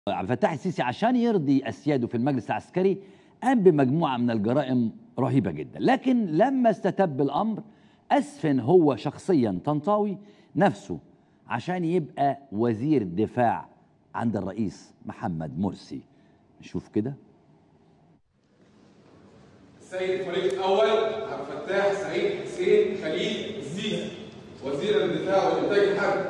عبد الفتاح السيسي عشان يرضي اسياده في المجلس العسكري قام بمجموعه من الجرائم رهيبه جدا لكن لما استتب الامر اسفن هو شخصيا طنطاوي نفسه عشان يبقى وزير دفاع عند الرئيس محمد مرسي نشوف كده السيد الفريق الاول عبد الفتاح سعيد حسين خليل السيسي وزير الدفاع والانتاج الحربي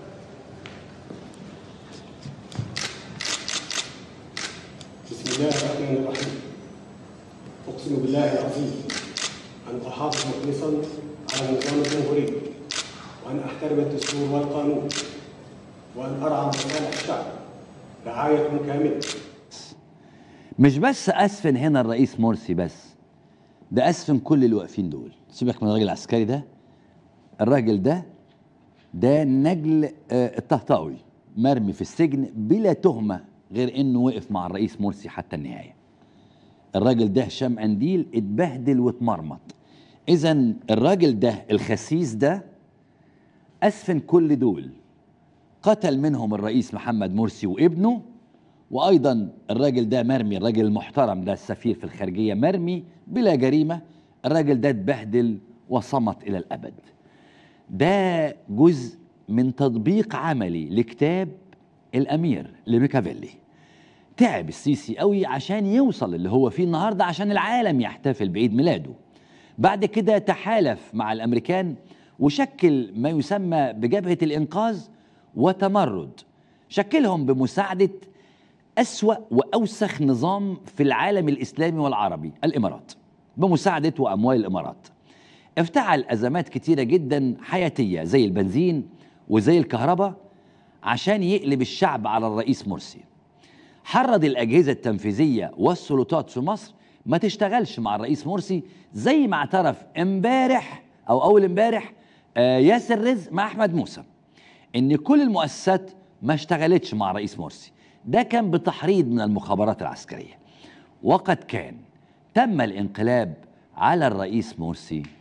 بسم الله الرحمن الرحيم أقسم بالله العظيم أن أحافظ مخلصا على نظام الجمهورية وأن أحترم الدستور والقانون وأن أرعى مصالح الشعب رعاية كاملة مش بس اسفن هنا الرئيس مرسي بس ده اسفن كل اللي واقفين دول سيبك من الراجل العسكري ده الراجل ده ده نجل آه، الطهطاوي مرمي في السجن بلا تهمه غير انه وقف مع الرئيس مرسي حتى النهايه الراجل ده هشام قنديل اتبهدل واتمرمط اذا الراجل ده الخسيس ده اسفن كل دول قتل منهم الرئيس محمد مرسي وابنه وايضا الراجل ده مرمي الراجل المحترم ده السفير في الخارجيه مرمي بلا جريمه الراجل ده اتبهدل وصمت الى الابد ده جزء من تطبيق عملي لكتاب الامير لميكافيلي تعب السيسي قوي عشان يوصل اللي هو فيه النهارده عشان العالم يحتفل بعيد ميلاده بعد كده تحالف مع الامريكان وشكل ما يسمى بجبهه الانقاذ وتمرد شكلهم بمساعده أسوأ وأوسخ نظام في العالم الإسلامي والعربي الإمارات بمساعدة وأموال الإمارات افتعل أزمات كتيرة جدا حياتية زي البنزين وزي الكهرباء عشان يقلب الشعب على الرئيس مرسي حرض الأجهزة التنفيذية والسلطات في مصر ما تشتغلش مع الرئيس مرسي زي ما اعترف امبارح أو أول امبارح آه، ياسر رزق مع أحمد موسى ان كل المؤسسات ما اشتغلتش مع رئيس مرسي ده كان بتحريض من المخابرات العسكريه وقد كان تم الانقلاب على الرئيس مرسي